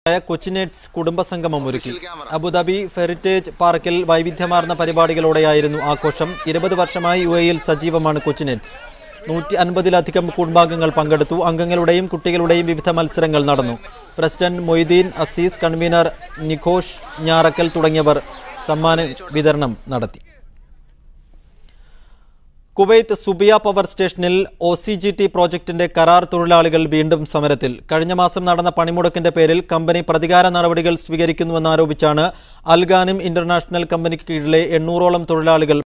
കൊച്ചിനെറ്റ്സ് കുടുംബസംഗമം ഒരുക്കി അബുദാബി ഫെറിറ്റേജ് പാർക്കിൽ വൈവിധ്യമാർന്ന പരിപാടികളോടെയായിരുന്നു ആഘോഷം ഇരുപത് വർഷമായി യു എയിൽ സജീവമാണ് കൊച്ചിനെറ്റ്സ് നൂറ്റി അൻപതിലധികം കുടുംബാംഗങ്ങൾ പങ്കെടുത്തു അംഗങ്ങളുടെയും കുട്ടികളുടെയും വിവിധ മത്സരങ്ങൾ നടന്നു പ്രസിഡന്റ് മൊയ്തീൻ അസീസ് കൺവീനർ നിഘോഷ് ഞാറക്കൽ തുടങ്ങിയവർ സമ്മാന വിതരണം നടത്തി കുവൈത്ത് സുബിയ പവർ സ്റ്റേഷനിൽ ഒ സി ജി ടി പ്രോജക്ടിന്റെ കരാർ തൊഴിലാളികൾ വീണ്ടും സമരത്തിൽ കഴിഞ്ഞ മാസം നടന്ന പണിമുടക്കിന്റെ പേരിൽ കമ്പനി പ്രതികാര നടപടികൾ സ്വീകരിക്കുന്നുവെന്നാരോപിച്ചാണ് അൽഗാനും ഇന്റർനാഷണൽ കമ്പനിക്ക് കീഴിലെ എണ്ണൂറോളം തൊഴിലാളികൾ